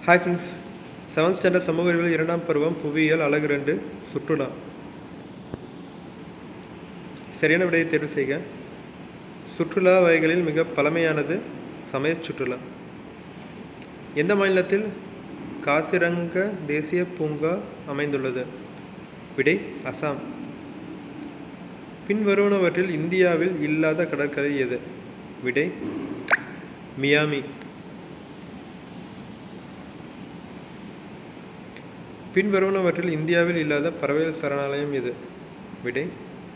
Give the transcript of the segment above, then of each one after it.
hi friends seventh standard சமூக அறிவியல் இரண்டாம் பருவம் புவியியல் அழகு ரெண்டு சுற்றுலா சரியான விடையை தேர்வு செய்க சுற்றுலா வகைகளில் மிக பழமையானது சமயச் சுற்றுலா எந்த மாநிலத்தில் காசிரங்க தேசிய பூங்கா அமைந்துள்ளது விடை அசாம் பின்வருவனவற்றில் இந்தியாவில் இல்லாத கடற்கரை எது விடை மியாமி பின்வருவனவற்றில் இந்தியாவில் இல்லாத பறவைகள் சரணாலயம் எது விடை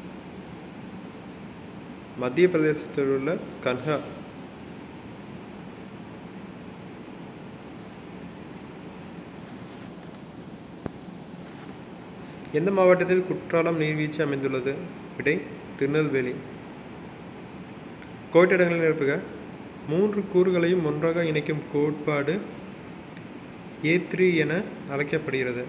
மத்திய பிரதேசத்தில் உள்ள கன்ஹா எந்த மாவட்டத்தில் குற்றாலம் நீர்வீழ்ச்சி அமைந்துள்ளது விடை திருநெல்வேலி கோட்டிடங்களை நிரப்புக மூன்று கூறுகளையும் ஒன்றாக இணைக்கும் கோட்பாடு ஏ த்ரீ என அழைக்கப்படுகிறது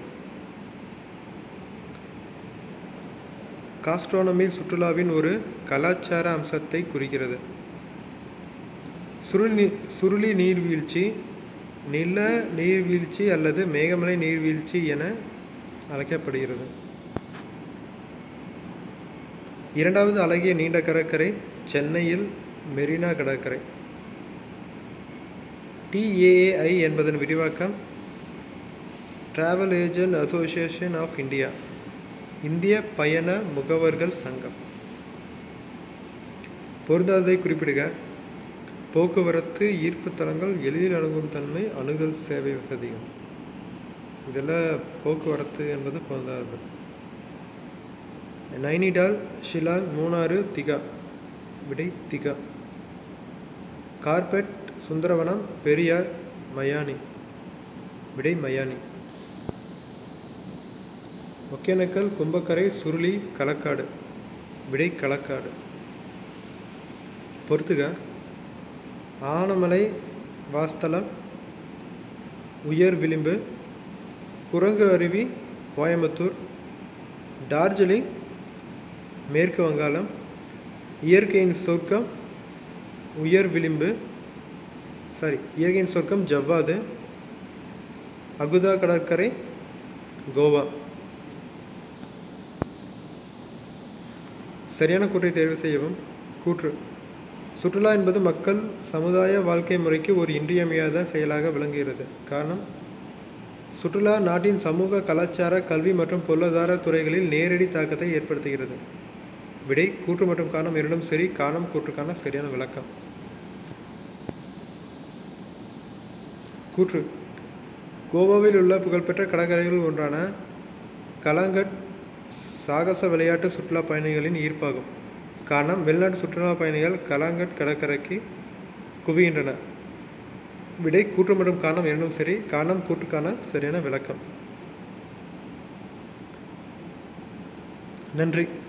காஸ்ட்ரோனமி சுற்றுலாவின் ஒரு கலாச்சார அம்சத்தை குறிக்கிறது சுருளி சுருளி நீர்வீழ்ச்சி நில நீர்வீழ்ச்சி அல்லது மேகமலை நீர்வீழ்ச்சி என அழைக்கப்படுகிறது இரண்டாவது அழகிய நீண்ட கடற்கரை சென்னையில் மெரினா கடற்கரை டிஏஏஐ என்பதன் விரிவாக்கம் travel agent association of India இந்திய பயண முகவர்கள் சங்கம் பொருந்தாததை குறிப்பிடுக போக்குவரத்து ஈர்ப்பு தலங்கள் எளிதில் அணுகும் தன்மை அணுகல் சேவை வசதிகள் இதில் போக்குவரத்து என்பது பொருந்தாது நைனிடால் ஷிலாங் மூணாறு திகா விடை திகா கார்பெட் சுந்தரவனம் பெரியார் மயானி விடை மயானி ஒகேனக்கல் கும்பக்கரை சுருளி களக்காடு விடை களக்காடு பொறுத்துக ஆனமலை வாஸ்தலம் உயர் விளிம்பு குரங்கு அருவி கோயம்புத்தூர் டார்ஜிலிங் மேற்கு வங்காளம் இயற்கையின் சொர்க்கம் உயர் விளிம்பு சாரி இயற்கையின் சொர்க்கம் ஜவ்வாது அகுதா கடற்கரை கோவா சரியான கூற்றை தேர்வு செய்யவும் கூற்று சுற்றுலா என்பது மக்கள் சமுதாய வாழ்க்கை முறைக்கு ஒரு இன்றியமையாத செயலாக விளங்குகிறது காரணம் சுற்றுலா நாட்டின் சமூக கலாச்சார கல்வி மற்றும் பொருளாதார துறைகளில் நேரடி தாக்கத்தை ஏற்படுத்துகிறது விடை கூற்று மற்றும் காரணம் இரண்டும் சரி காரணம் கூற்றுக்கான சரியான விளக்கம் கூற்று கோவாவில் உள்ள புகழ்பெற்ற கடற்கரைகள் ஒன்றான கலாங்கட் சாகச விளையாட்டு சுற்றுலா பயணிகளின் ஈர்ப்பாகும் காரணம் வெளிநாட்டு சுற்றுலா பயணிகள் கலாங்கட் கடற்கரைக்கு குவிகின்றனர் விடை கூற்று மற்றும் காரணம் இரண்டும் சரி காரணம் கூற்றுக்கான சரியான விளக்கம் நன்றி